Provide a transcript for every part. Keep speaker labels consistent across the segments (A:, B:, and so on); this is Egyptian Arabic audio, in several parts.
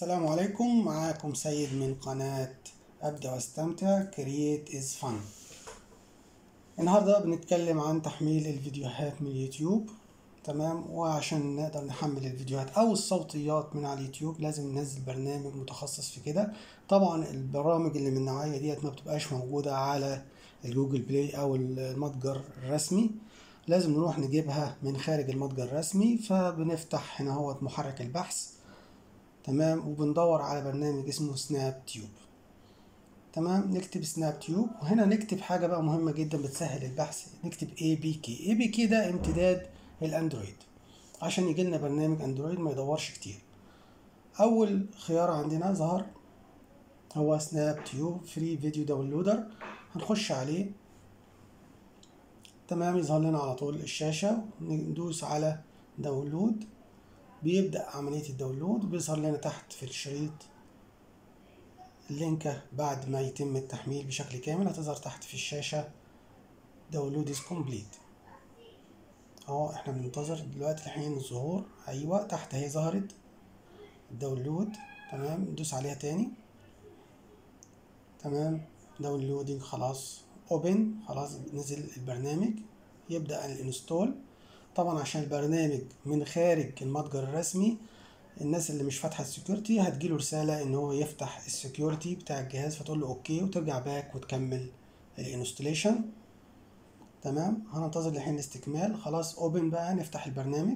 A: السلام عليكم معاكم سيد من قناة أبدأ واستمتع Create is fun النهاردة بنتكلم عن تحميل الفيديوهات من اليوتيوب تمام وعشان نقدر نحمل الفيديوهات أو الصوتيات من على اليوتيوب لازم ننزل برنامج متخصص في كده طبعا البرامج اللي من النوعية ديت ما بتبقاش موجودة على الجوجل بلاي أو المتجر الرسمي لازم نروح نجيبها من خارج المتجر الرسمي فبنفتح هنا هو محرك البحث تمام وبندور على برنامج اسمه سناب تيوب تمام نكتب سناب تيوب وهنا نكتب حاجة بقى مهمة جدا بتسهل البحث نكتب اي بي كي اي بي كي ده امتداد الاندرويد عشان يجي لنا برنامج اندرويد ما يدورش كتير اول خيار عندنا ظهر هو سناب تيوب فري فيديو داونلودر هنخش عليه تمام يظهر لنا على طول الشاشة ندوس على داونلود بيبدأ عملية الداونلود وبيظهر لنا تحت في الشريط اللينكة بعد ما يتم التحميل بشكل كامل هتظهر تحت في الشاشة داونلود از كومبليت اهو احنا بننتظر دلوقتي الحين الظهور ايوه تحت اهي ظهرت الداونلود تمام ندوس عليها تاني تمام داونلودنج خلاص اوبن خلاص نزل البرنامج يبدأ الانستول طبعا عشان البرنامج من خارج المتجر الرسمي الناس اللي مش فاتحه السكيورتي هتجيله رساله ان هو يفتح السكيورتي بتاع الجهاز فتقول له اوكي وترجع باك وتكمل الانستليشن تمام هننتظر لحين الاستكمال خلاص اوبن بقى نفتح البرنامج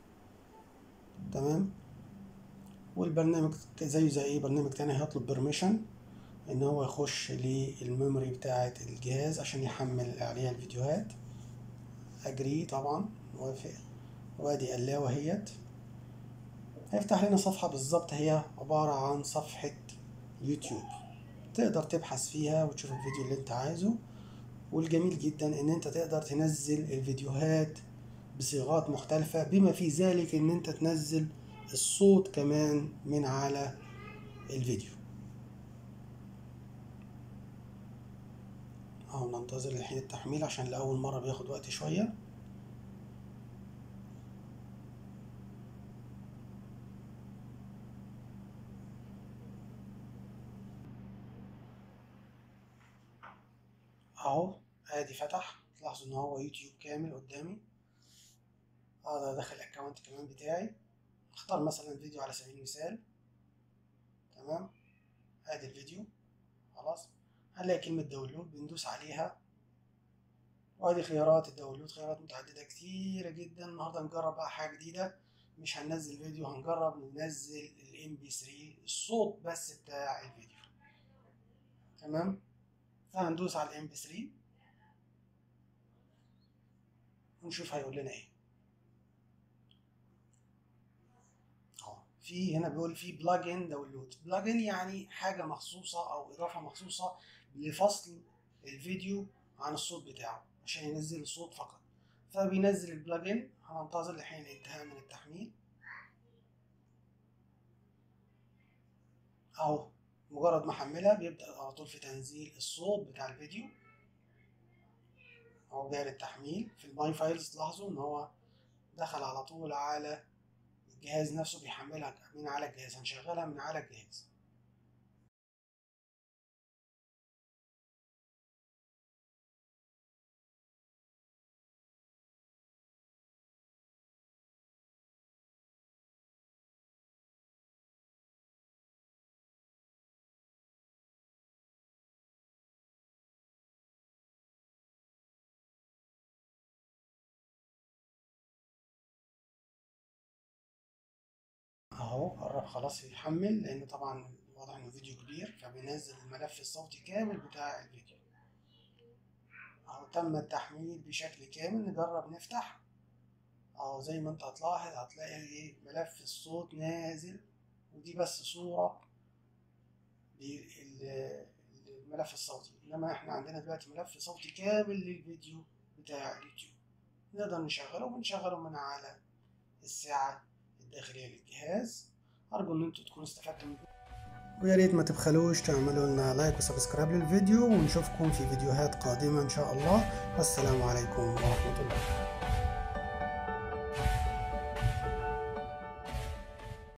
A: تمام والبرنامج زيه زي اي برنامج تاني هيطلب بيرميشن ان هو يخش للميموري بتاعه الجهاز عشان يحمل عليها الفيديوهات اجري طبعا موافق وادي اللاوة اهيت هيفتح لنا صفحة بالظبط هي عبارة عن صفحة يوتيوب تقدر تبحث فيها وتشوف الفيديو اللي انت عايزه والجميل جدا ان انت تقدر تنزل الفيديوهات بصيغات مختلفة بما في ذلك ان انت تنزل الصوت كمان من على الفيديو اهو ننتظر لحين التحميل عشان لأول مرة بياخد وقت شوية اهو ادي فتح تلاحظوا ان هو يوتيوب كامل قدامي اقدر ادخل الاكونت كمان بتاعي اختار مثلا فيديو على سبيل المثال تمام ادي الفيديو خلاص هنلاقي كلمة داونلود بندوس عليها وادي خيارات الداونلود خيارات متعددة كتيرة جدا النهاردة نجرب بقى حاجة جديدة مش هننزل فيديو هنجرب ننزل الام بي 3 الصوت بس بتاع الفيديو تمام فهندوس على الام بي 3 ونشوف هيقول لنا ايه اهو في هنا بيقول في بلجن داونلود بلجن يعني حاجه مخصوصه او اضافه مخصوصه لفصل الفيديو عن الصوت بتاعه عشان ينزل الصوت فقط فبينزل البلجن هننتظر لحين الانتهاء من التحميل اهو مجرد ما احملها بيبدأ على طول في تنزيل الصوت بتاع الفيديو اهو جاري التحميل في الماي فايلز تلاحظوا ان هو دخل على طول على الجهاز نفسه بيحملها من على الجهاز هنشغلها من على الجهاز اهو قرب خلاص يحمل لان طبعا واضح انه فيديو كبير فبينزل الملف الصوتي كامل بتاع الفيديو اهو تم التحميل بشكل كامل نجرب نفتح اهو زي ما انت هتلاحظ هتلاقي ايه ملف الصوت نازل ودي بس صورة للملف الصوتي انما احنا عندنا دلوقتي ملف صوتي كامل للفيديو بتاع اليوتيوب نقدر نشغله ونشغله من على الساعة الداخلية للجهاز أرجو إن انتوا تكونوا استفدتوا من ويا ريت ما تبخلوش تعملوا لنا لايك وسبسكرايب للفيديو ونشوفكم في فيديوهات قادمة إن شاء الله والسلام عليكم ورحمة الله